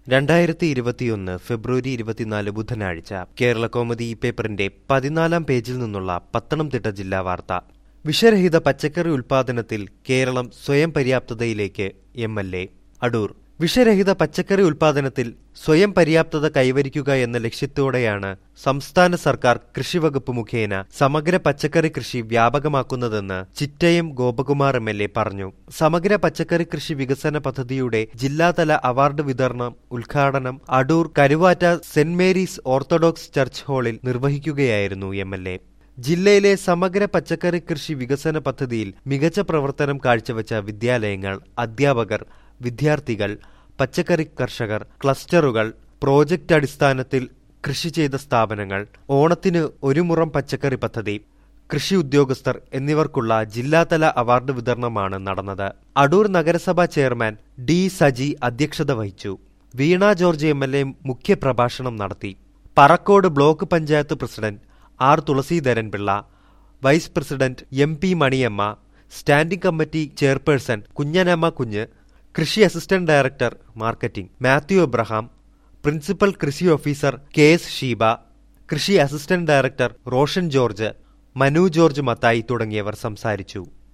രണ്ടായിരത്തി ഇരുപത്തിയൊന്ന് ഫെബ്രുവരി ഇരുപത്തിനാല് ബുധനാഴ്ച കേരള കോമഡി ഈ പേപ്പറിന്റെ പതിനാലാം പേജിൽ നിന്നുള്ള പത്തനംതിട്ട ജില്ലാ വാർത്ത വിഷരഹിത പച്ചക്കറി ഉൽപാദനത്തിൽ കേരളം സ്വയം പര്യാപ്തതയിലേക്ക് എം എൽ എ അടൂർ വിഷരഹിത പച്ചക്കറി ഉൽപാദനത്തിൽ സ്വയം പര്യാപ്തത കൈവരിക്കുക എന്ന ലക്ഷ്യത്തോടെയാണ് സംസ്ഥാന സർക്കാർ കൃഷിവകുപ്പ് മുഖേന സമഗ്ര പച്ചക്കറി കൃഷി വ്യാപകമാക്കുന്നതെന്ന് Chittayam Gopakumar M L A പറഞ്ഞു സമഗ്ര പച്ചക്കറി കൃഷി വികസന പദ്ധതിയുടെ ജില്ലാതല അവാർഡ് വിതരണം ഉദ്ഘാടനം Adoor Karuvatta saint Mary's orthodox church ഹാളിൽ നിർവഹിക്കുകയായിരുന്നു എം എൽ എ ജില്ലയിലെ സമഗ്ര പച്ചക്കറി കൃഷി വികസന പദ്ധതിയിൽ മികച്ച പ്രവർത്തനം കാഴ്ചവെച്ച വിദ്യാലയങ്ങൾ അധ്യാപകർ വിദ്യാർത്ഥികൾ പച്ചക്കറി കർഷകർ ക്ലസ്റ്ററുകൾ പ്രോജക്റ്റ് അടിസ്ഥാനത്തിൽ കൃഷി ചെയ്ത സ്ഥാപനങ്ങൾ ഓണത്തിന് ഒരു മുറം പച്ചക്കറി പദ്ധതി കൃഷി ഉദ്യോഗസ്ഥർ എന്നിവർക്കുള്ള ജില്ലാതല അവാർഡ് വിതരണമാണ് നടന്നത് അടൂർ നഗരസഭാ ചെയർമാൻ ഡി സജി അധ്യക്ഷത വഹിച്ചു Veena George M L A മുഖ്യപ്രഭാഷണം നടത്തി Parakode block panchayat president R Thulaseedharan Pillai vice president M P Maniyamma standing committee chairperson Kunjanamma Kunju കൃഷി assistant director marketing Mathew Abraham principal കൃഷി ഓഫീസർ കെ എസ് ഷീബ കൃഷി assistant director Roshan George Manu George Mathai തുടങ്ങിയവർ സംസാരിച്ചു